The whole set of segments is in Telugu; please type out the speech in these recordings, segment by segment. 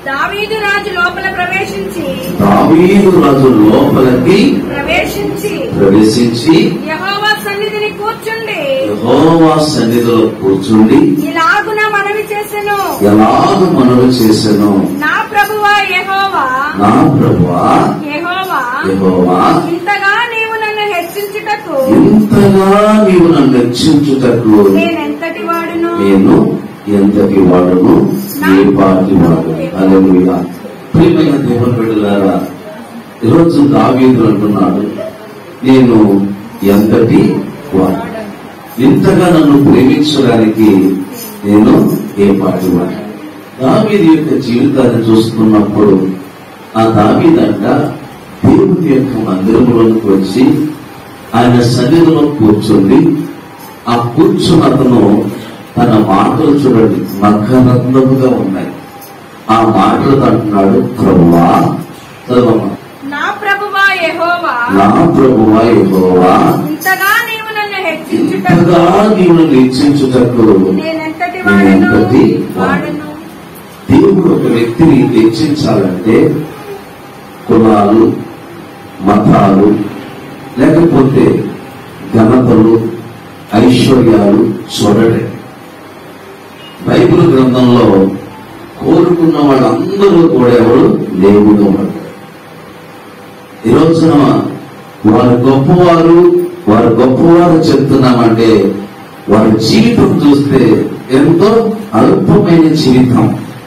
దావీదు రాజు లోపల ప్రవేశించి దావీదు రాజు లోపలికి ప్రవేశించి ప్రవేశించి యెహోవా సన్నిధిని కూర్చుండి యెహోవా సన్నిధిలో కూర్చుండి ఇలాగున మనవి చేసెను ఎలాగ మనవి చేసెను నా ప్రభువా యెహోవా నా ప్రభువా యెహోవా యెహోవా ఇంతగా నీవు నన్ను హెచ్చించుటకు ఇంతగా నీవు నన్ను రక్షించుటకు నేనెంతటి వాడును నేను ఎంతటి వాడును ఏ పాటి వాడు అలెలుగా ప్రియమైన దేవుని బిడ్డలారా ఈరోజు దావీదు అంటున్నాడు నేను ఎంతటి వాడు ఇంతగా నన్ను ప్రేమించడానికి నేను ఏ పాటి వాడు దావీది యొక్క జీవితాన్ని చూస్తున్నప్పుడు ఆ దావీదంట దేవుని యొక్క మందిరంలోకి వచ్చి ఆయన సన్నిధిలో కూర్చుంది ఆ కూర్చున్న అతను తన మాటలు చూడండి మకరత్నముగా ఉన్నాయి ఆ మాటలు అంటున్నాడు ప్రభువా చదవమ్మా. నా ప్రభువా యెహోవా నా ప్రభువా యెహోవా ఇంతగా నీవు నన్ను హెచ్చించుటకు ఇంతగా నీవు హెచ్చించుటకు నేనెంతటి వాడును నేనెంతటి వాడును దేవుడు ఒక వ్యక్తిని హెచ్చించాలంటే కులాలు మతాలు లేకపోతే ఘనతలు ఐశ్వర్యాలు చూడడే బైబిల్ గ్రంథంలో కోరుకున్న వాళ్ళందరూ కూడా ఎవరు దేవుడు పడ్డారు ఈ రోజున వారు గొప్పవారు వారు గొప్పవారు చెప్తున్నామంటే వారి జీవితం చూస్తే ఎంతో అల్పమైన జీవితం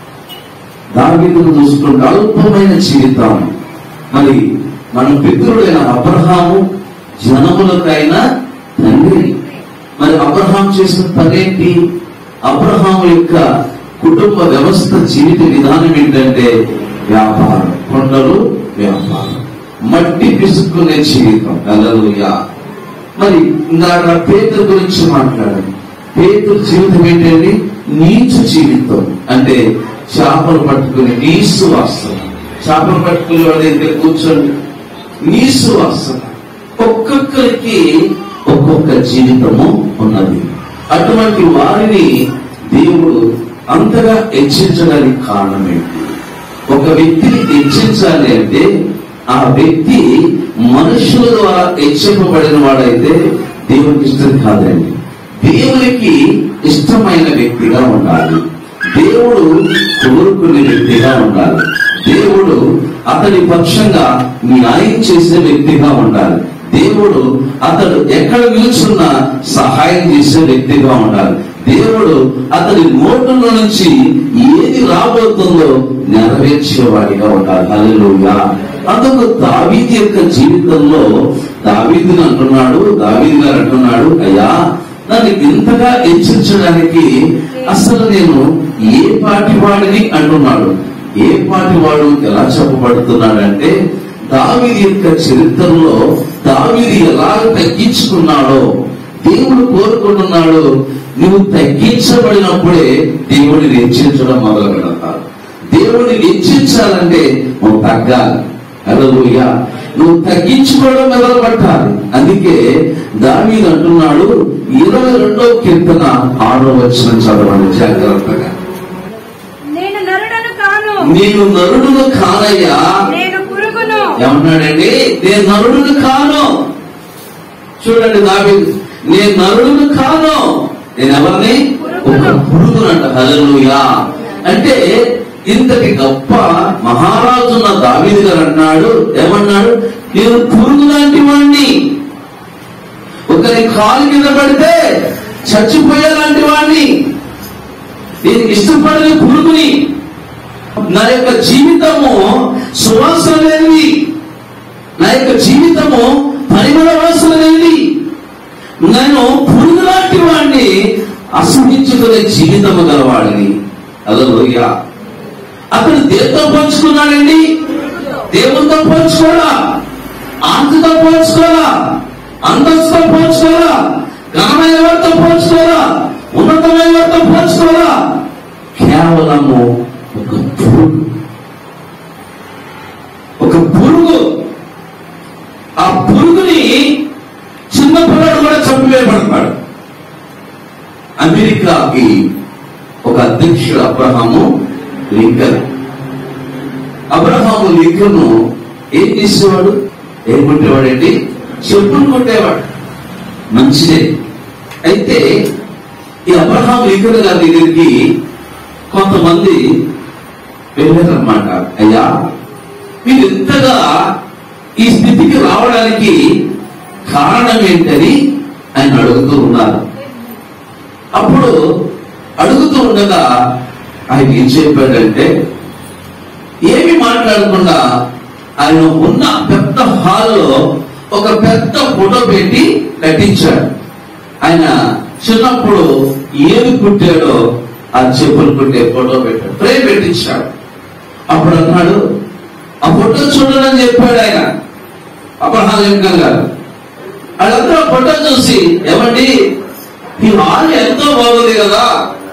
దావీదును చూసుకుంటే అల్పమైన జీవితం మరి మన పితృడైన అబ్రహాము జనములకైనా తండ్రి మరి అబ్రహాం చేసిన పనేంటి అబ్రహాము యొక్క కుటుంబ వ్యవస్థ జీవిత విధానం ఏంటంటే వ్యాపారం కొండలు వ్యాపారం మట్టి పిసుక్కునే జీవితం అలలుయా మరి ఇందాక పేదల గురించి మాట్లాడాలి పేదల జీవితం ఏంటండి నీచు జీవితం అంటే చేపలు పట్టుకుని నీసు వాసన చేపలు పట్టుకునే వాడి దగ్గర కూర్చోండి నీసు వాసన ఒక్కొక్కరికి ఒక్కొక్క జీవితము ఉన్నది అటువంటి వారిని దేవుడు అంతగా హెచ్చించడానికి కారణం ఏంటి ఒక వ్యక్తిని హెచ్చించాలి అంటే ఆ వ్యక్తి మనుషుల ద్వారా హెచ్చింపబడిన వాడైతే దేవునికి ఇష్టం కాదండి దేవునికి ఇష్టమైన వ్యక్తిగా ఉండాలి దేవుడు కోరుకునే వ్యక్తిగా ఉండాలి దేవుడు అతని పక్షంగా న్యాయం చేసే వ్యక్తిగా ఉండాలి దేవుడు అతడు ఎక్కడ నిల్చున్నా సహాయం చేసే వ్యక్తిగా ఉండాలి దేవుడు అతని నోటులో నుంచి ఏది రాబోతుందో నెరవేర్చేవాడిగా ఉండాలి హల్లెలూయా అందుకు దావీది యొక్క జీవితంలో దావీదుని అంటున్నాడు దావీది గారు అంటున్నాడు అయ్యా నన్ను ఇంతగా హెచ్చరించడానికి అసలు నేను ఏ పాటి వాడిని అంటున్నాడు ఏ పాటి వాడు ఎలా చెప్పబడుతున్నాడంటే దావీది యొక్క చరిత్రలో దావీది ఎలా తగ్గించుకున్నాడో దేవుడు కోరుకుంటున్నాడు నువ్వు తగ్గించబడినప్పుడే దేవుడిని హెచ్చించడం మొదలు పెడతారు దేవుడిని హెచ్చించాలంటే నువ్వు తగ్గాలి అలలుయ్యా నువ్వు తగ్గించుకోవడం మొదలు పెట్టాలి అందుకే దావీదు అంటున్నాడు ఇరవై రెండో కీర్తన ఆరో వచ్చిన చదవండి జాగ్రత్తగా నేను నరుడను కాను నేను నరుడును కానయ్యా నేను పురుగును ఏమన్నాడండి నేను నరుడును కాను చూడండి దావీదు నేను నరుడును కాను నేను ఎవరిని ఒక పురుగునంట హల్లెలూయా అంటే ఇంతటి గొప్ప మహారాజు ఉన్న దావీదు గారు అన్నాడు ఏమన్నాడు నేను పురుగు లాంటి వాణ్ణి ఒకరి కాలు కింద పడితే చచ్చిపోయేలాంటి వాణ్ణి నేను ఇష్టపడని పురుగుని నా యొక్క జీవితము సువాసన లేనిది నా యొక్క జీవితము పరిమళ వాసన లేనిది నేను పురుగు లాంటి వాడిని అసహించుకునే జీవితము గలవాడిని అదలోయ అతను దేంతో పంచుకున్నాడండి దేవునితో పంచుకోరా ఆంతితో పంచుకోరా అంతస్తుతో పంచుకోరా ఘనమైన వారితో పంచుకోరా ఉన్నతమైన వారితో పంచుకోరా కేవలము ఒక పురుగు ఒక పురుగు ఆ పురుగుని చిన్న పిల్లడు కూడా చంపివేయబడతాడు అమెరికాకి ఒక అధ్యక్షుడు అబ్రహాము లింకన్ లింకను ఏం చేసేవాడు ఏం కొట్టేవాడండి చెప్పులు కొట్టేవాడు మంచిదే అయితే ఈ అబ్రహాం లింకన్ గారి దగ్గరికి కొంతమంది వెళ్ళారన్నమాట అయ్యా మీరు ఇంతగా ఈ స్థితికి రావడానికి కారణం ఏంటని ఆయన అడుగుతూ ఉన్నారు అప్పుడు అడుగుతూ ఉండగా ఆయన ఏం చెప్పాడంటే ఏమి మాట్లాడకుండా ఆయన ఉన్న పెద్ద హాల్లో ఒక పెద్ద ఫోటో పెట్టి కట్టించాడు ఆయన చిన్నప్పుడు ఏమి కుట్టాడో ఆ చెప్పులు కుట్టే ఫోటో పెట్టాడు ఫ్రేమ్ పెట్టించాడు అప్పుడు అన్నాడు ఆ ఫోటో చూడని చెప్పాడు ఆయన అబ్రహాం లింకన్ గారు వాళ్ళందరూ ఆ ఫోటో చూసి ఏమండి ఈ హాల్ ఎంతో బాగుంది కదా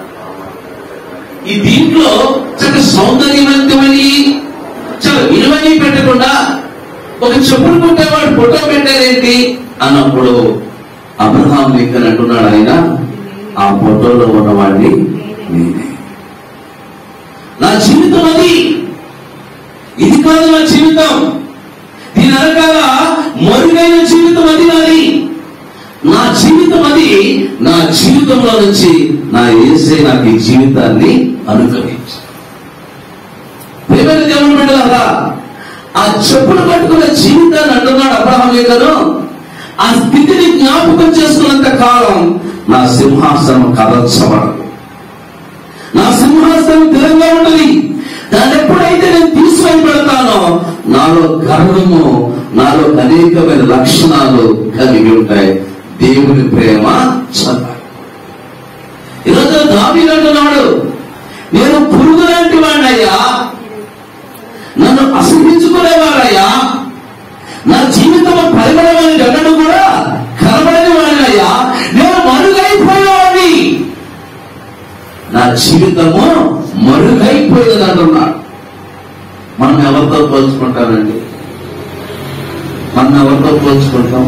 ఈ దీంట్లో చాలా సౌందర్యవంతమని చాలా విలువని పెట్టకుండా ఒక చెప్పులు కుట్టేవాడు ఫోటో పెట్టారేంటి అన్నప్పుడు అబ్రహాం లింకన్ అంటున్నాడు ఆయన ఆ ఫోటోలో ఉన్నవాడిని నేనే నా జీవితం అది ఇది కాదు నా జీవితం దీని వెనకాల మరుగైన జీవితం అది నాది నా జీవితం అది నా జీవితంలో నుంచి నా ఏసే నాకు ఈ జీవితాన్ని అనుగ్రహించు ప్రేమైన దేవుని బిడ్డలారా ఆ చెప్పులు పట్టుకున్న జీవితాన్ని అంటున్నాడు అబ్రహం గారు ఆ స్థితిని జ్ఞాపకం చేసుకున్నంత కాలం నా సింహాసనం కదల్చబడదు నా సింహాసనం స్థిరంగా ఉండదు దాన్ని ఎప్పుడైతే నేను తీసుకొని పెడతానో నాలో గర్వము నాలో అనేకమైన లక్షణాలు కలిగి ఉంటాయి దేవుని ప్రేమ చల్లారి ఈరోజు దావీదు అంటున్నాడు నేను పురుగు లాంటి వాడినయ్యా నన్ను అసహించుకునేవాడయ్యా నా జీవితం పరిమళమైన జగడు కూడా కనబడని వాడినయ్యా నేను మరుగైపోయేవాడిని నా జీవితము మరుగైపోయేది అంటున్నాడు మనం ఎవరితో పోల్చుకుంటామండి మనం ఎవరితో పోల్చుకుంటాం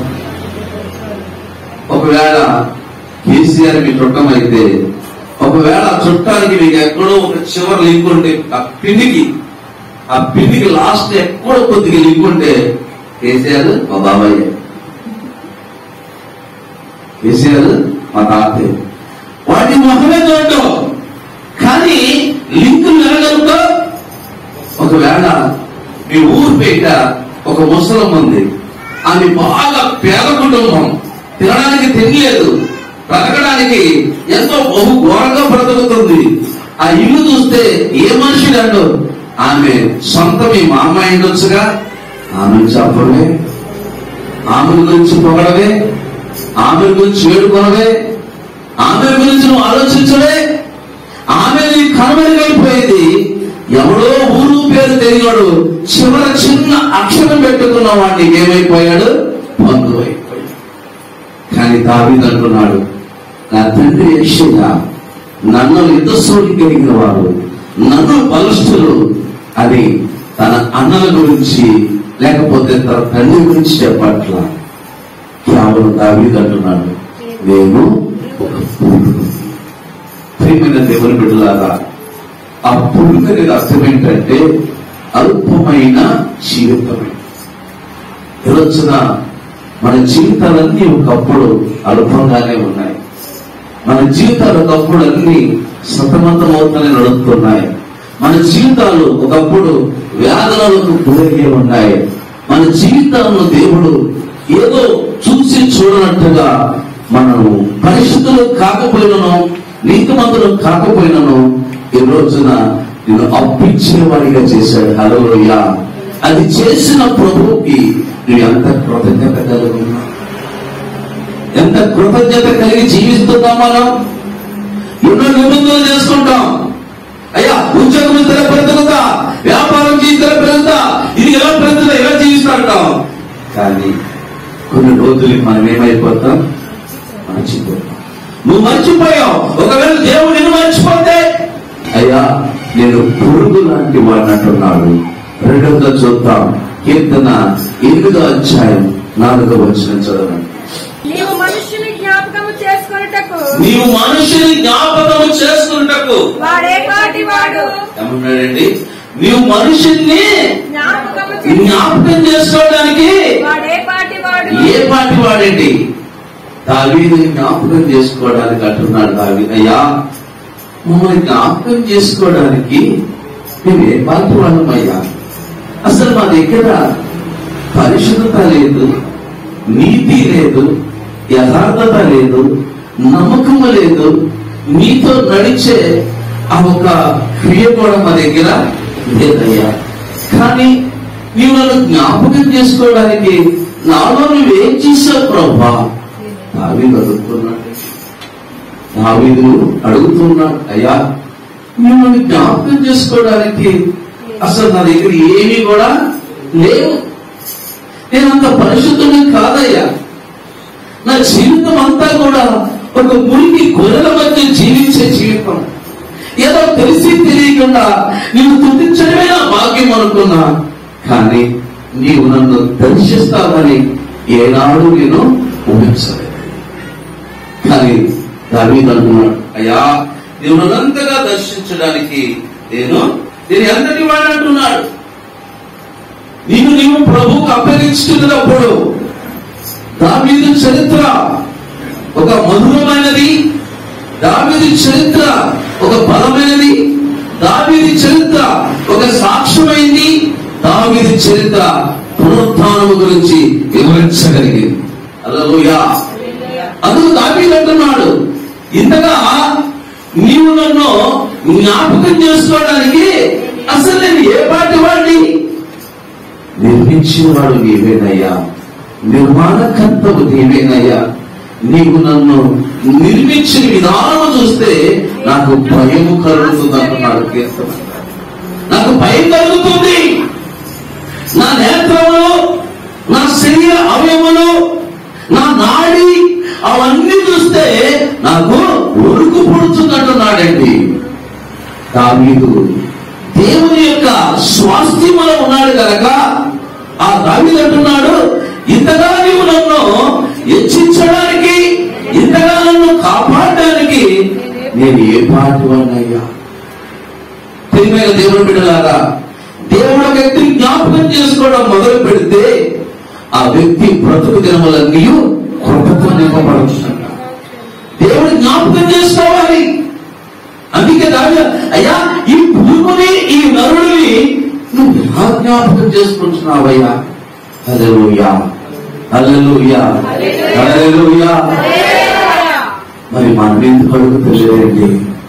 ఒకవేళ కేసీఆర్ మీ చుట్టం అయితే ఒకవేళ ఆ చుట్టానికి మీకు ఎక్కడో ఒక చివరి లింక్ ఉంటే ఆ పిన్నికి ఆ పిన్నికి లాస్ట్ ఎక్కడో కొద్దిగా లింక్ ఉంటే కేసీఆర్ మా బాబాయ్ కేసీఆర్ మా తాతయ్య వాటి మొహమే చూడటం కానీ లింకులు వినగలుగుతాం ఒకవేళ మీ ఊరు బయట ఒక ముసలం ఉంది ఆమె బాగా పేద కుటుంబం తినడానికి తినలేదు బ్రతకడానికి ఎంతో బహు ఘోరంగా బ్రతుకుతుంది ఆ ఇల్లు చూస్తే ఏ మనిషి అండు ఆమె సొంత మీ మా అమ్మాయి ఉండొచ్చుగా ఆమె చెప్పవే ఆమె గురించి పొగడవే ఆమె గురించి వేడుకొనవే ఆమె గురించి నువ్వు ఆలోచించవే ఆమె నీ కనుమరుగైపోయింది ఎవడో ఊరు పేరు తెలియడు చివర చిన్న అక్షరం పెట్టుకున్న వాడిని ఏమైపోయాడు బంధువైపోయాడు కానీ దావీదు అంటున్నాడు నా తండ్రి యెషయా నన్ను యుద్ధశూడి కలిగిన వారు నన్ను బలస్తులు అని తన అన్నల గురించి లేకపోతే తన తండ్రి గురించి చెప్పట్ల కేవలం దావీదు అంటున్నాడు నేను ఒక పురుగు ప్రేమైన దేవుని బిడ్డలారా ఆ పురుగు అనేది అర్థం ఏంటంటే అల్పమైన జీవితమే ఈరోజున మన జీవితాలన్నీ ఒకప్పుడు అల్పంగానే ఉన్నాయి మన జీవితాలు ఒకప్పుడు అన్ని సతమతమవుతానే నడుస్తున్నాయి మన జీవితాలు ఒకప్పుడు వ్యాధులకు గురయ్యే ఉన్నాయి మన జీవితాలను దేవుడు ఏదో చూసి చూడనట్టుగా మనము పరిశుద్ధులు కాకపోయినను నీతిమంతులు కాకపోయినను ఈ రోజున నిన్ను అప్పించేవాడిగా చేశాడు హలోయ అది చేసిన ప్రభువుకి నువ్వు ఎంత కృతజ్ఞత కలిగి ఉన్నావు ఎంత కృతజ్ఞత కలిగి జీవిస్తున్నాం మనం ఎన్నో నిబంధనలు చేసుకుంటాం అయ్యా ఉద్యోగం ఇతర పెరుగుతా వ్యాపారం ఇతర పెరుగుతా ఇది ఎలా పెరుగుతుందా ఎలా జీవిస్తా అంటాం కానీ కొన్ని రోజులకి మనం ఏమైపోతాం మర్చిపోతాం నువ్వు మర్చిపోయావు ఒకవేళ దేవుడు నిన్ను మర్చిపోతే అయ్యా నేను పురుగు లాంటి వాడిని అంటున్నాడు రెండవగా చూద్దాం కీర్తన ఎనిమిదో అధ్యాయం నాలుగో వచ్చిన చదవండి నీవు మనుష్యుని జ్ఞాపకము చేసుకొనుటకు నీవు మనుషుని జ్ఞాపకం చేసుకున్నటకు వాడే పాటి వాడు ఏమన్నాడండి నీవు మనుషుల్ని జ్ఞాపకము చేసి జ్ఞాపకం చేసుకోవడానికి వాడే పాటి వాడు ఏ పాటి వాడండి దావీదు జ్ఞాపకం చేసుకోవడానికి అంటున్నాడు దావీదు అయ్యా మమ్మల్ని జ్ఞాపకం చేసుకోవడానికి మేము ఏ పాటి వాళ్ళమయ్యా అసలు మా దగ్గర పరిశుద్ధత లేదు నీతి లేదు యథార్థత లేదు నమ్మకము లేదు నీతో నడిచే ఆ ఒక క్రియ కూడా మా దగ్గర లేదయ్యా కానీ నీవు నన్ను జ్ఞాపకం చేసుకోవడానికి నాలో నువ్వేం చేసావు ప్రభా దావీదు అడుగుతున్నాడు దావీదు అడుగుతున్నాడు అయ్యా నువ్వు నన్ను జ్ఞాపకం చేసుకోవడానికి అసలు నా దగ్గర ఏమీ కూడా లేవు నేను అంత పరిశుద్ధుని కాదయ్యా నా జీవితం అంతా కూడా ఒక మురికి గొర్రెల మధ్య జీవించే జీవితం ఏదో తెలిసి తెలియకుండా నీవు తుట్టించడమే నా భాగ్యం అనుకున్నా కానీ నీవు నన్ను దర్శిస్తావని ఏనాడు నేను ఊహించలేదు కానీ దావీదు అంటున్నాడు అయ్యా నీవు నన్నంతగా దర్శించడానికి నేను నేను ఎంతటి వాడు అంటున్నాడు నీవు నీవు ప్రభువుకు అప్పగించుకున్నప్పుడు దావీదు చరిత్ర ఒక మధురమైనది దావీదు చరిత్ర ఒక బలమైనది దావీది చరిత్ర ఒక సాక్ష్యమైంది దావీది చరిత్ర పునరుత్థానము గురించి వివరించగలిగింది అలలోయా అందుకు దావీదు అంటున్నాడు ఇంతగా నీవు నన్ను జ్ఞాపకం చేసుకోవడానికి అసలు నేను ఏ పాటి వాడిని నిర్మించిన వాడు నీవేనయ్యా నిర్మాణకర్తవు నీవేనయ్యా నీకు నన్ను నిర్మించిన విధానం చూస్తే నాకు భయము కలుగుతుంది అంటున్నాడు కీర్తన నాకు భయం కలుగుతుంది నా నేత్రములు నా శరీర అవయములు నా నాడి అవన్నీ చూస్తే నాకు ఉరుకు పుడుతున్నట్టున్నాడండి దావీదు దేవుని యొక్క స్వాస్థ్యములో ఉన్నాడు కనుక ఆ దావీదు అంటున్నాడు ఇంతగా నీవు నన్ను హెచ్చించడానికి ఇంతగా నన్ను కాపాడడానికి నేను ఏ పాటి వాడినయ్యా ప్రియమైన దేవుని బిడ్డలారా దేవుడు ఒక వ్యక్తిని జ్ఞాపకం చేసుకోవడం మొదలు పెడితే ఆ వ్యక్తి బ్రతుకు దినములన్నీ కృపతో నింపబడుతున్నాడు దేవుడు జ్ఞాపకం చేసుకోవాలి అందుకే రాజా అయ్యా ఈ భూమిని ఈ నరుడిని నువ్వు ఎలా జ్ఞాపకం చేసుకుంటున్నావయ్యా హల్లెలూయా హల్లెలూయా హల్లెలూయా మరి మనం ఎందుకు అడుగుతలేదండి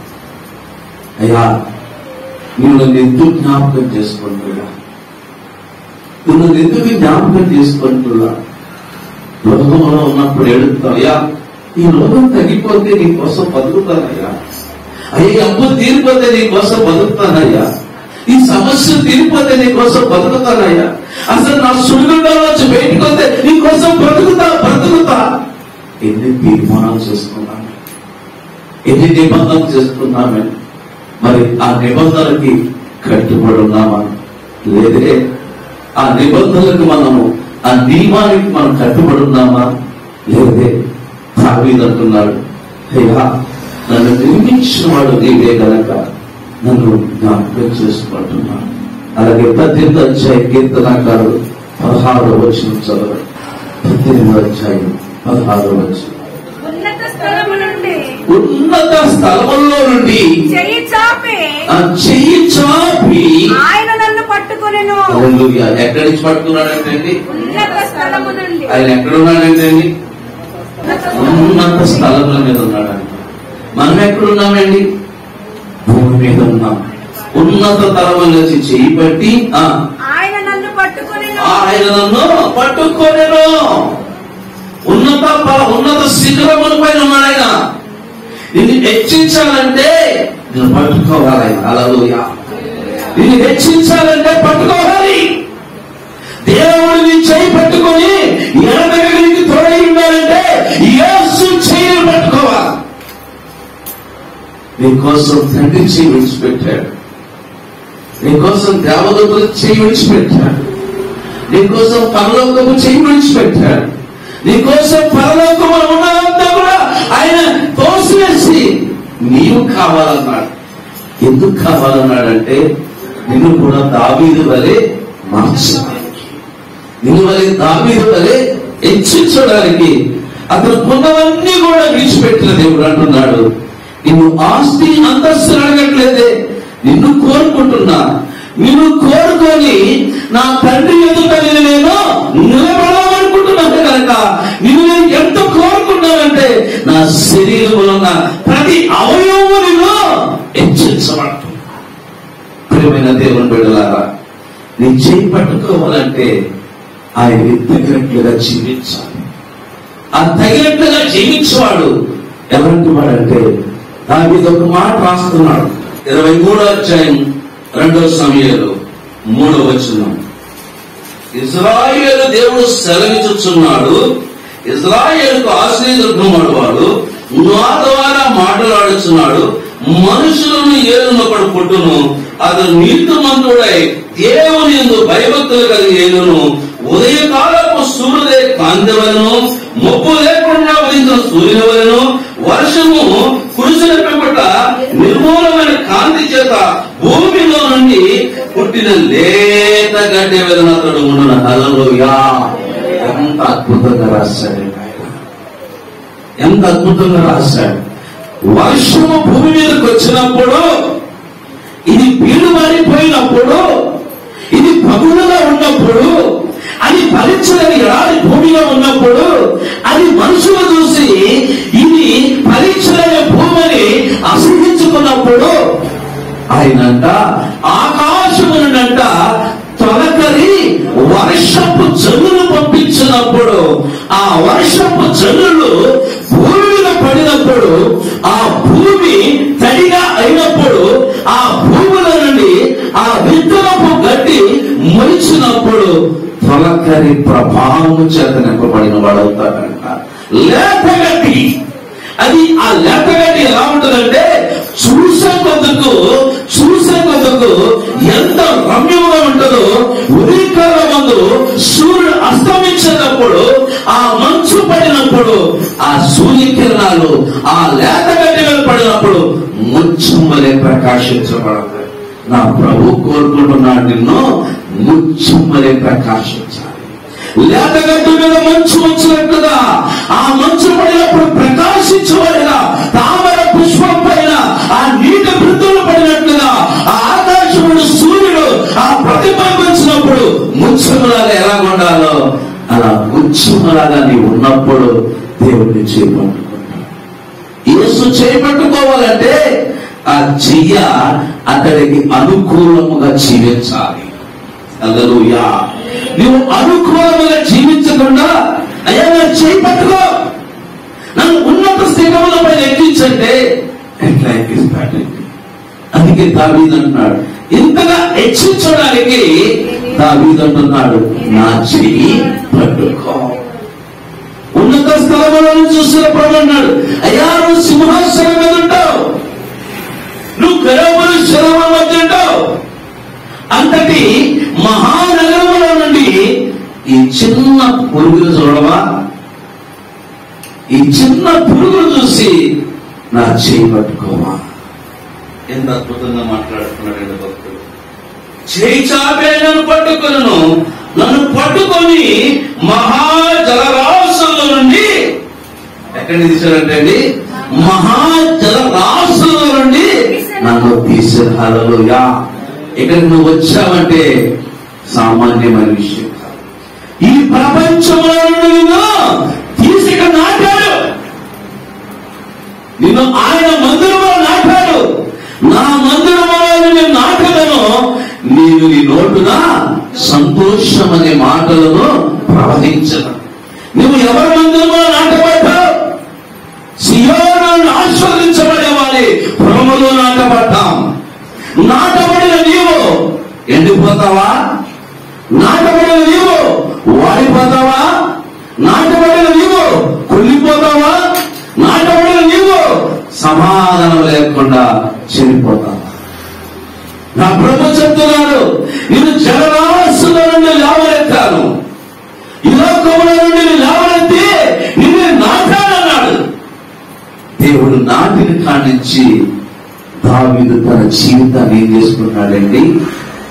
అయ్యా నువ్వు నన్ను ఎందుకు జ్ఞాపకం చేసుకుంటున్నా నువ్వు నన్ను ఎందుకు జ్ఞాపకం చేసుకుంటున్నా లోకంలో ఉన్నప్పుడు ఏడుస్తావు అయ్యా ఈ లోకం తగ్గిపోతే నీ కోసం బతుకుతానయ్యా అయ్యా ఈ అప్పు తీరిపోతే నీ కోసం బతుకుతానయ్యా ఈ సమస్య తీరిపోతే నీ కోసం బతుకుతానయ్యా అసలు నా సులువుగా వచ్చి బయటకు వస్తే నీ కోసం బ్రతుకుతా బ్రతుకుతా ఎన్ని తీర్మానాలు చేసుకున్నాను ఎన్ని నిబంధనలు చేసుకున్నామే మరి ఆ నిబంధనకి కట్టుబడి ఉన్నామా లేదే ఆ నిబంధనలకు మనము ఆ నియమానికి మనం కట్టుబడి ఉన్నామా లేదే దావీదు అంటున్నాడు అయ్యా నన్ను నిర్మించిన వాడు నీవే గనక నన్ను జ్ఞాపకం చేసుకుంటున్నాను అలాగే పద్దెనిమిది అధ్యాయ కీర్తనాకారుడు పదహారు వచ్చిన చదవండి పద్దెనిమిది అధ్యాయం పదహారు వచ్చిన ఉన్నత స్థలము నుండి ఉన్నత స్థలములో నుండి చెయ్యి చాపి ఆ చెయ్యి చాపి ఆయన నన్ను పట్టుకొనెను హల్లెలూయా. ఎక్కడి నుంచి పట్టుకున్నాడంటే ఉన్నత స్థలము నుండి ఆయన ఎక్కడున్నాడంటే ఉన్నత స్థలముల మీద ఉన్నాడంట మనం ఎక్కడున్నామండి భూమి మీద ఉన్నాం ఉన్నత తలముల నుంచి చేయి పట్టి ఆ, ఆయన నన్ను పట్టుకొనెను ఆయన నన్ను పట్టుకోలేను ఉన్నత ప- ఉన్నత శిఖరముల పైన ఉన్నాడు ఆయన నిన్ను హెచ్చించాలంటే నేను పట్టుకోవాలి ఆయన అలలోయా నిన్ను హెచ్చించాలంటే పట్టుకోవాలి దేవుడు నీ చేయి పట్టుకొని ఎడతగలికి తోడై ఉండాలంటే యేసు చేయిని పట్టుకోవాలి నీకోసం తండ్రి చేయి విడిచిపెట్టాడు నీకోసం దేవదూతలు చేయి విడిచిపెట్టాడు నీకోసం పరలోకము చేయి విడిచిపెట్టాడు నీకోసం పరలోకము ఉన్నదంతా కూడా ఆయన తోసివేసి నీవు కావాలన్నాడు ఎందుకు కావాలన్నాడంటే నిన్ను కూడా దావీదు వలె మార్చడానికి నిన్ను వలె దావీదు వలె హెచ్చించడానికి అతను కొన్నవన్నీ కూడా విడిచిపెట్టిన దేవుడు అంటున్నాడు నిన్ను ఆస్తి అంతస్తు అడగట్లేదే నిన్ను కోరుకుంటున్నా నిన్ను కోరుకొని నా తండ్రి ఎదుట నేను నేను నిలబడాలనుకుంటున్నాను కనుక నిన్ను నేను ఎంత కోరుకున్నానంటే నా శరీరంలో ఉన్న ప్రతి అవయవము నిన్ను హెచ్చించబడుతుంది ప్రియమైన దేవుని బిడ్డలారా నీ చేయి పట్టుకోవాలంటే ఆయన తగినట్లుగా జీవించాలి ఆ తగినట్లుగా జీవించేవాడు ఎలాంటి వాడంటే దాని ఒక మాట రాస్తున్నాడు ఇరవై మూడో అధ్యాయం రెండో సమయంలో మూడో వచనం ఇజ్రాయేలు దేవుడు సెలవిచ్చుచున్నాడు ఇజ్రాయేలుకు ఆశ్రయదుర్గముడు వాడు నా ద్వారా మాట్లాడుచున్నాడు మనుషులను ఏలునొకడు పుట్టును అతను నీతిమంతుడై దేవుని ఎందు భయభక్తులు కలిగి ఏలును ఉదయకాలపు సూర్యుడే కాంతి వలెను మొప్పు లేకుండా ఉదయించిన సూర్యుని వలెను వర్షము కురిసిన పిమ్మట నిర్మూలమైన కాంతి చేత భూమిలో నుండి పుట్టిన లేత గడ్డి వెళ్ళినతడు ఉండున హల్లెలూయా ఎంత అద్భుతంగా రాశాడు ఆయన ఎంత అద్భుతంగా రాశాడు వర్షము భూమి మీదకి వచ్చినప్పుడు ఇది పీడు మారిపోయినప్పుడు ఇది పగులుగా ఉన్నప్పుడు అది ఫలించదని ఎడారి భూమిలో ఉన్నప్పుడు అది మనుషులు చూసి ఇది ఫలించలేని భూమిని అసహించుకున్నప్పుడు ఆయనంట ఆకాశము నుండంట తొలకరి వర్షపు జల్లులు పంపించినప్పుడు ఆ వర్షపు జల్లులు భూమి మీద పడినప్పుడు ఆ భూమి తడిగా అయినప్పుడు ఆ భూమిలో నుండి ఆ విత్తనపు గడ్డి మొలిచినప్పుడు తొలకరి ప్రభావము చేత నింపబడిన వాడవుతాడంట లేత గడ్డి అది ఆ లేతగడ్డి ఎలా ఉంటుందంటే చూసే కొద్దుకు చూసే కొద్దుకు ఎంత రమ్యంగా ఉంటుందో ఉదయకాల ముందు సూర్యుడు అస్తమించినప్పుడు ఆ మంచు పడినప్పుడు ఆ సూర్యకిరణాలు ఆ లేతగడ్డి మీద పడినప్పుడు ముచ్చుమ్మలే ప్రకాశించబడతాయి నా ప్రభు కోరుకుంటున్నాడు నిన్ను ముచ్చుమ్మలే ప్రకాశించాలి లేతగడ్డ మీద మంచు వచ్చినట్లుగా ఆ మంచు పడినప్పుడు ప్రకాశించబడిన తామర పుష్పం పైన ఆ నీటి బృందులు పడినట్లుగా ఆ ఆకాశముడు సూర్యుడు ఆ ప్రతిబింబించినప్పుడు ముత్యములాగా ఎలా ఉండాలో అలా ముత్యములాగా నీవు ఉన్నప్పుడు దేవుడిని చేపట్టుకుంటాడు యేసు చేపట్టుకోవాలంటే ఆ చెయ్య అతడికి అనుకూలముగా జీవించాలి అల్లలుయా నువ్వు అనుకూలముగా జీవించకుండా అయ్యా నేను చేయి పట్టుకో నన్ను ఉన్నత స్థితిలో పైన ఎక్కించంటే ఎట్లా ఎక్కిస్తాడండి అందుకే దావీదు అంటున్నాడు ఇంతగా హెచ్చించడానికి దావీదు అంటున్నాడు నా చెయ్యి పట్టుకో ఉన్నత స్థలములను చూసిన ప్రభు అన్నాడు అయ్యా నువ్వు సింహాసనం మీద ఉంటావు నువ్వు గరవులు శిలవ మధ్య ఉంటావు అంతటి మహానగరములో నుండి ఈ చిన్న పురుగులు చూడవా ఈ చిన్న పురుగులు చూసి నా చేయి పట్టుకోవా ఎంత అద్భుతంగా మాట్లాడుతున్నాడు భక్తుడు చేయి చాపే నన్ను పట్టుకొను నన్ను పట్టుకొని మహాజలరాశుల నుండి ఎక్కడి నుంచి తీసాడంటే అండి మహాజలరాశుల నుండి నన్ను తీసుకురాలలుగా ఇక్కడ నువ్వు వచ్చావంటే సామాన్యమైన విషయం కాదు ఈ ప్రపంచంలో నుండి నిన్ను తీసి ఇక్కడ నాటాడు నిన్ను ఆయన మందిరంలో నాటాడు నా మందిరంలో నేను నాటలను నేను నీ నోటున సంతోషం అనే మాటలను ప్రవహించను నువ్వు ఎవరి మందిరంలో నాటబడ్డావు సియోను ఆస్వాదించబడే వారి పొలములో నాటబడ్డాం నాటబడిన నీవు ఎండిపోతావా నాటబడిన నీవు వాడిపోతావా నాటబడిన నీవు కుళ్ళిపోతావా నాటబడిన నీవు సమాధానం లేకుండా చనిపోతావా నా ప్రభు చెప్తున్నాడు నేను జలరాశుల నుండి లేవనెత్తాను ఈ లోకంలో నుండి నేను లేవనెత్తి నిన్ను నాటానన్నాడు దేవుడు నాటిని కానించి దావీదు తన జీవితాన్ని ఏం చేసుకున్నాడండి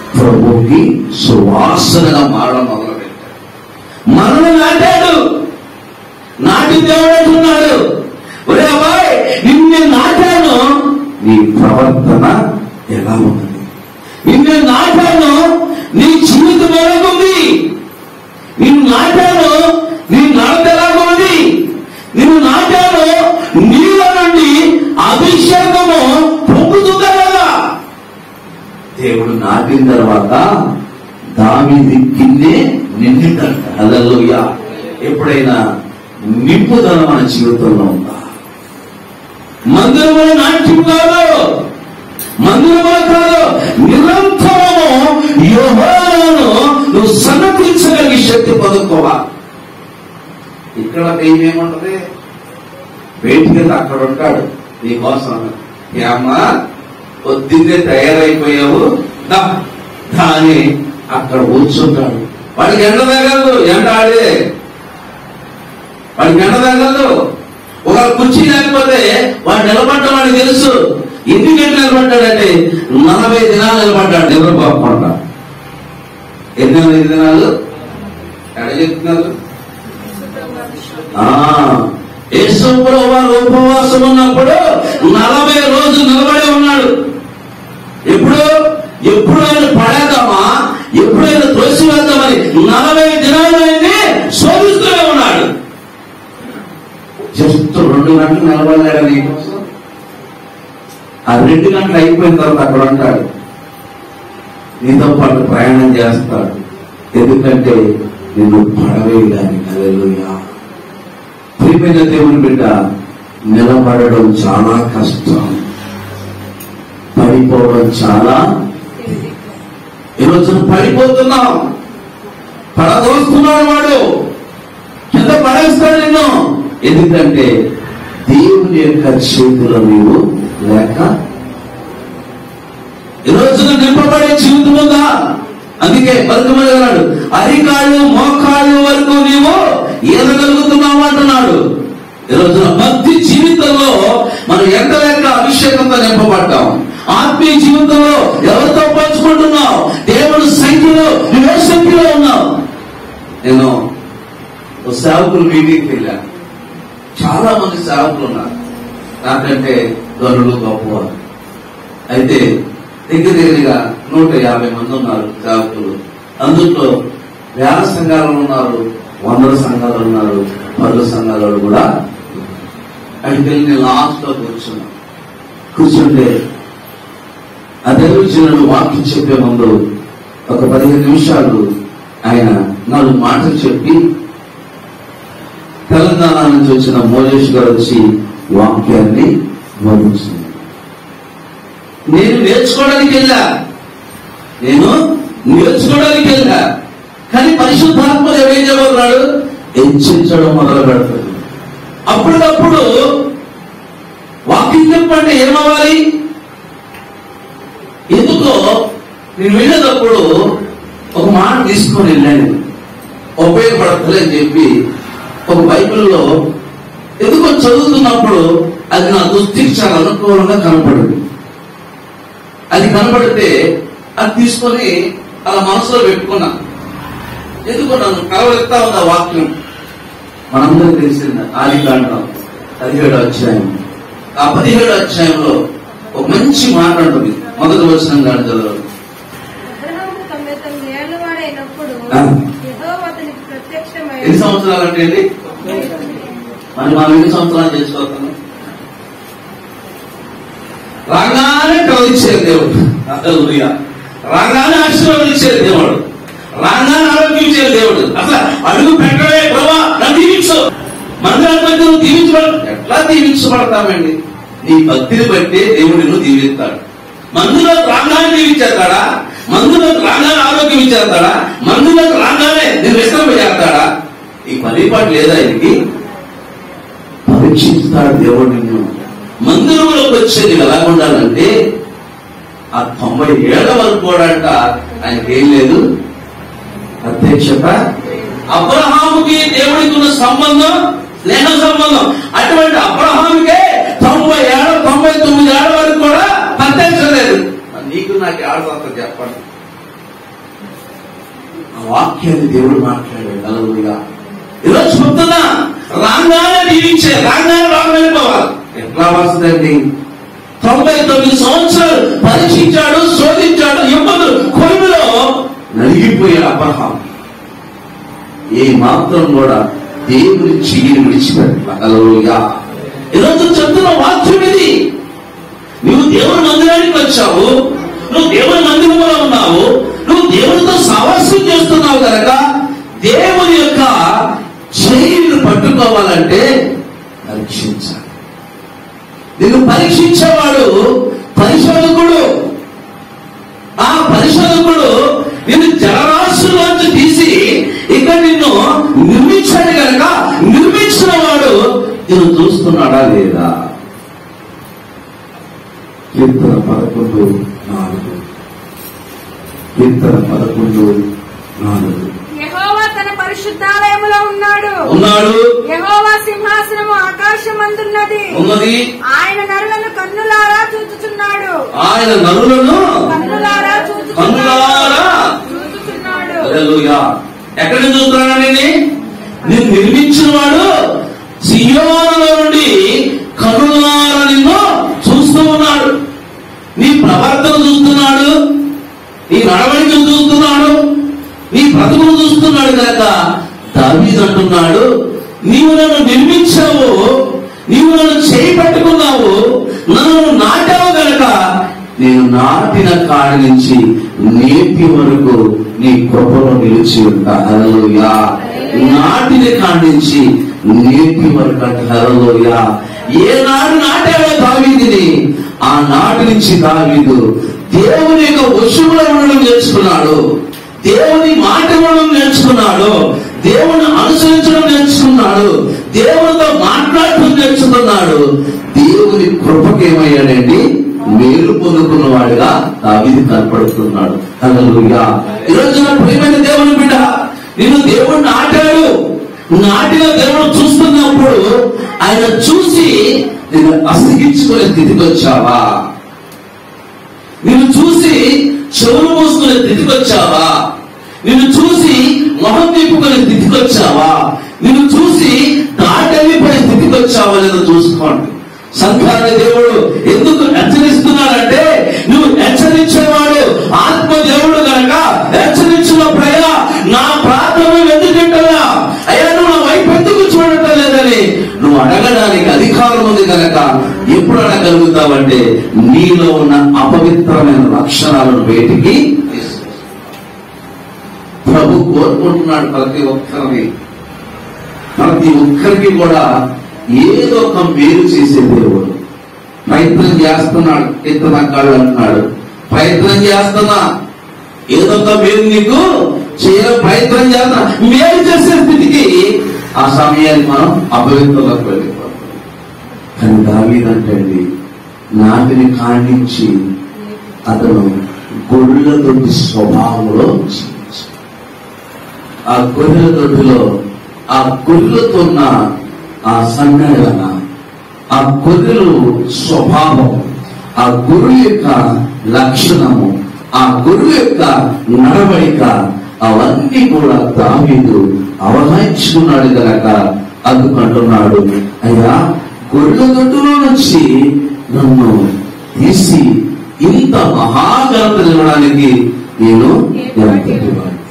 ప్రభుకి సువాసనగా మారడం మొదలుపెట్టాడు మనల్ని నాటాడు నాటి దేవుడు అంటున్నాడు ఒరే అబ్బాయి నిన్ను నాటాను నీ ప్రవర్తన ఎలా ఉన్నది నిన్ను నాటాను నీ జీవితం ఎలాగుంది నిన్ను నాటాను నీ నడత ఎలాగుంది నిన్ను నాటాను నీళ్ళ నుండి అభిషేకము పొందుతుందా కదా దేవుడు నాటిన తర్వాత దావీది కిందే నిండిందంట అదల్లోయ ఎప్పుడైనా నింపుదల మన జీవితంలో ఉందా మందిరముల నాట్యం కాదు మందిరముల కాదు నిరంతరము యోహాను నువ్వు సన్నతించగలిగే శక్తి పొందుకోవా ఇక్కడ ఏమేముంటది బయటికి అక్కడ ఉంటాడు నీకోసం ఏమ్మా పొద్దున్నే తయారైపోయావు దా దా అని అక్కడ కూర్చుంటాడు వాడికి ఎండ తగలదు ఎండ ఆడే వాడికి ఎండ తగలదు ఒక కుర్చీ లేకపోతే వాడు నిలబడ్డం వాడికి తెలుసు ఎందుకంటే నిలబడ్డాడంటే నలభై దినాలు నిలబడ్డాడు నిద్రపోకుండా ఎన్ని నలభై దినాలు ఎక్కడ చెప్తున్నారు ఆ యేసుప్రభు వారు ఉపవాసం ఉన్నప్పుడు నలభై రోజులు నిలబడి ఉన్నాడు ఎప్పుడు ఎప్పుడు ఆయన పడేద్దామా ఎప్పుడు ఆయన త్రోసి వేద్దామని నలభై దినాలు ఆయన్ని శోధిస్తూనే ఉన్నాడు జస్ట్ రెండు గంటలు నిలబడలేడు నీకోసం ఆ రెండు గంటలు అయిపోయిన తర్వాత అక్కడ ఉంటాడు నీతో పాటు ప్రయాణం చేస్తాడు ఎందుకంటే నిన్ను పడవేయడానికి అలెలుయా ప్రియమైన దేవుని బిడ్డ నిలబడడం చాలా కష్టం పడిపోవడం చాలా ఈరోజు పడిపోతున్నాం పడదోస్తున్నాడు వాడు కింద పడేస్తాడు నిన్ను ఎందుకంటే దేవుని యొక్క చేతిలో నీవు లేక ఈ రోజున నింపబడే జీవితం ఉందా అందుకే బతుకమని అన్నాడు అరికాళ్ళు మోకాళ్ళు వరకు నీవు ఈదగలుగుతున్నావు అంటున్నాడు ఈ రోజున భక్తి జీవితంలో మనం ఎంత లెక్క అభిషేకంతో నింపబడ్డాం ఆత్మీయ జీవితంలో ఎవరితో పంచుకుంటున్నావు దేవుడు సంఖ్యలో నువ్వే సంఖ్యలో ఉన్నావు నేను ఓ సేవకులు మీటింగ్కి వెళ్ళాను చాలా మంది సేవకులు ఉన్నారు నాకంటే గనులు గొప్పవారు అయితే దగ్గర దగ్గరగా నూట యాభై మంది ఉన్నారు సేవకులు అందులో వేల సంఘాలు ఉన్నారు వందల సంఘాలు ఉన్నారు పదుల సంఘాలు కూడా అక్కడికి వెళ్ళి నేను లాస్ట్ లో కూర్చున్నా కూర్చుంటే అదే వచ్చిన వాక్యం చెప్పే ముందు ఒక పదిహేను నిమిషాలు ఆయన నాలుగు మాటలు చెప్పి తెలంగాణ నుంచి వచ్చిన మోజేష్ గారు వచ్చి వాక్యాన్ని బోధించింది నేను నేర్చుకోవడానికి వెళ్ళా నేను నేర్చుకోవడానికి వెళ్ళా కానీ పరిశుద్ధాత్మ ఏం చేయబోతున్నాడు హెచ్చించడం మొదలు పెడతాడు అప్పటికప్పుడు వాక్యం చెప్పండి ఏమవ్వాలి ఎందుకో నేను వెళ్ళేటప్పుడు ఒక మాట తీసుకొని వెళ్ళాను ఉపయోగపడుతుంది అని చెప్పి ఒక బైబిల్లో ఎందుకో చదువుతున్నప్పుడు అది నా దృష్టికి చాలా అనుకూలంగా కనపడింది అది కనపడితే అది తీసుకొని అలా మనసులో పెట్టుకున్నా ఎందుకో నన్ను కలవెత్తా ఉంది ఆ వాక్యం మనందరికి తెలిసింది ఆది కాండం పదిహేడు అధ్యాయం ఆ పదిహేడు అధ్యాయంలో ఒక మంచి మాట ఉంటుంది మొదటి వచ్చిన కాదు చదవదు అబ్రహాము తొంభై తొమ్మిది ఏళ్ల వాడైనప్పుడు ఆ. యెహోవా అతనికి ప్రత్యక్షమై ఎన్ని సంవత్సరాలు అంటే ఏంటి మరి మనం ఎన్ని సంవత్సరాలు చేసుకోవాలి రాగానే కలిగించేది దేవుడు హల్లెలూయా. రాగానే ఆశీర్వాదం ఇచ్చేది దేవుడు రాగానే ఆరోగ్యం ఇచ్చేది దేవుడు అసలు అడుగు పెట్టవే ప్రభా నన్ను దీవించు మందిరాన్ని నువ్వు దీవించబడ ఎట్లా దీవించబడతామండి నీ భక్తిని బట్టి దేవుడు నిన్ను దీవిస్తాడు మందులో రాగానే దీవించేస్తాడా మందులో రాగానే ఆరోగ్యం ఇచ్చేస్తాడా మందులో రాగానే నేను విశ్రమ చేస్తాడా ఈ పని పాటు లేదా ఇది పరీక్షిస్తాడు దేవుడు నిన్ను మందిరంలోకి వచ్చేది ఎలా ఉండాలంటే ఆ తొంభై ఏళ్ల వరకు కూడా అంట ఆయనకి ఏం లేదు అధ్యక్షత అబ్రహాముకి దేవుడికి ఉన్న సంబంధం స్నేహ సంబంధం అటువంటి అబ్రహాముకే తొంభై ఏళ్ళ తొంభై తొమ్మిది ఏళ్ల వరకు కూడా ప్రత్యక్ష లేదు మరి నీకు నాకు ఆడతాత చెప్పండి ఆ వాక్యాన్ని దేవుడు మాట్లాడాడు అలలుగా ఈరోజు చెప్తున్నా రాగానే దీవించే రాగానే రాగా వెళ్ళిపోవాలి ఎట్లా వస్తుందండి తొంభై తొమ్మిది సంవత్సరాలు పరీక్షించాడు శోధించాడు ఇబ్బందులు కొలువులో నలిగిపోయాడు అబ్రహాం ఏ మాత్రం కూడా దేవుని చెయ్యిని విడిచిపెట్టగలరుగా ఈరోజు చెప్తున్న వాక్యం ఇది నువ్వు దేవుని మందిరానికి వచ్చావు నువ్వు దేవుని మందిరంలో ఉన్నావు నువ్వు దేవునితో సవాసం చేస్తున్నావు కనుక దేవుని యొక్క చెయ్యిని పట్టుకోవాలంటే పరీక్షించాలి నిన్ను పరీక్షించేవాడు పరిశోధకుడు ఆ పరిశోధకుడు నిన్ను జలరాశుల్లోంచి తీసి ఇక్కడ నిన్ను నిర్మించాడు కనుక నిర్మించిన వాడు నిన్ను చూస్తున్నాడా లేదా కీర్తన పదకొండు నాలుగు కీర్తన పదకొండు నాలుగు యెహోవా తన పరిశుద్ధాలయములో ఉన్నాడు ఉన్నాడు యెహోవా సింహాసనము ఆకాశమందున్నది ఉన్నది ఆయన నరులను కన్నులారా చూచుచున్నాడు ఆయన నరులను కన్నులారా చూచుచున్నాడు కన్నులారా చూచుచున్నాడు హల్లెలూయా. ఎక్కడ చూస్తున్నాడండి నేను నిర్మించిన వాడు సియోనులో నుండి కనులార నిన్ను చూస్తూ ఉన్నాడు నీ ప్రవర్తన చూస్తున్నాడు నీ నడవడికను చూస్తున్నాడు నీ బ్రతుకును చూస్తున్నాడు కనుక దావీదు అంటున్నాడు నీవు నన్ను నిర్మించావు నీవు నన్ను చేయి పట్టుకున్నావు నన్ను నాటావు గనక నేను నాటిన కాడి నుంచి నేటి వరకు నీ కృపలో నిలిచి ఉంటా హలోయా నాటిన కాడి నుంచి నేటి వరకు అంట హలోయా ఏ నాడు నాటావో దావీదిని ఆ నాటి నుంచి దావీదు దేవుని యొక్క వశువులో ఉండడం నేర్చుకున్నాడు దేవుని మాట వినడం నేర్చుకున్నాడు దేవుని అనుసరించడం నేర్చుకున్నాడు దేవునితో మాట్లాడటం నేర్చుకున్నాడు దేవుని కృపకేమయ్యాడండి మేలు పొందుకున్న వాడిగా దావీది కనపడుతున్నాడు హల్లెలూయా ఈ రోజున ప్రియమైన దేవుని బిడ్డ నిన్ను దేవుడు నాటాడు నాటిన దేవుడు చూస్తున్నప్పుడు ఆయన చూసి నేను అసహించుకునే స్థితికి వచ్చావా నిన్ను చూసి చెవులు మూసుకునే స్థితికి వచ్చావా నిన్ను చూసి మొహం తిప్పుకునే స్థితికి వచ్చావా నిన్ను చూసి దాటలిపోయే స్థితికి వచ్చావా లేదో చూసుకోండి సంఘాన్ని దేవుడు ఎందుకు హెచ్చరిస్తున్నాడంటే నువ్వు హెచ్చరించేవాడు ఆత్మ దేవుడు కనుక హెచ్చరించినప్పుడయ్యా నా ప్రార్థన ఎందుకంటా అయ్యా నువ్వు నా వైపు ఎందుకు చూడటం లేదని నువ్వు అడగడానికి అధికారం ఉంది కనుక ఎప్పుడు అడగలుగుతావంటే నీలో ఉన్న అపవిత్రమైన లక్షణాలను బయటికి తీసుకొస్తావు. ప్రభు కోరుకుంటున్నాడు ప్రతి ఒక్కరిని ప్రతి ఒక్కరికి కూడా ఏదో ఒక మేలు చేసే దేవుడు ప్రయత్నం చేస్తున్నాడు ఎత్తనక్కాడు అంటున్నాడు ప్రయత్నం చేస్తున్నా ఏదో ఒక మేలు నీకు చేయడం ప్రయత్నం చేస్తున్నా మేలు చేసే స్థితికి ఆ సమయాన్ని మనం అపవిత్రంలోకి వెళ్ళిపోతాం కానీ దావీదంటండి నాటిని కాండించి అతను గొర్రెల దొడ్డి స్వభావంలో జీవించాడు. ఆ గొర్రెల దొడ్డిలో ఆ గొర్రెలతో ఉన్న ఆ సన్నడన ఆ గొర్రెలు స్వభావం ఆ గురు యొక్క లక్షణము ఆ గురు యొక్క నడవడిక అవన్నీ కూడా దావీదు అవహాయించుకున్నాడు గనక అందుకంటున్నాడు అయ్యా గొర్రెల దొడ్డులో నుంచి నన్ను తీసి ఇంత మహాఘనత ఇవ్వడానికి నేను ఎంతటివాడిని.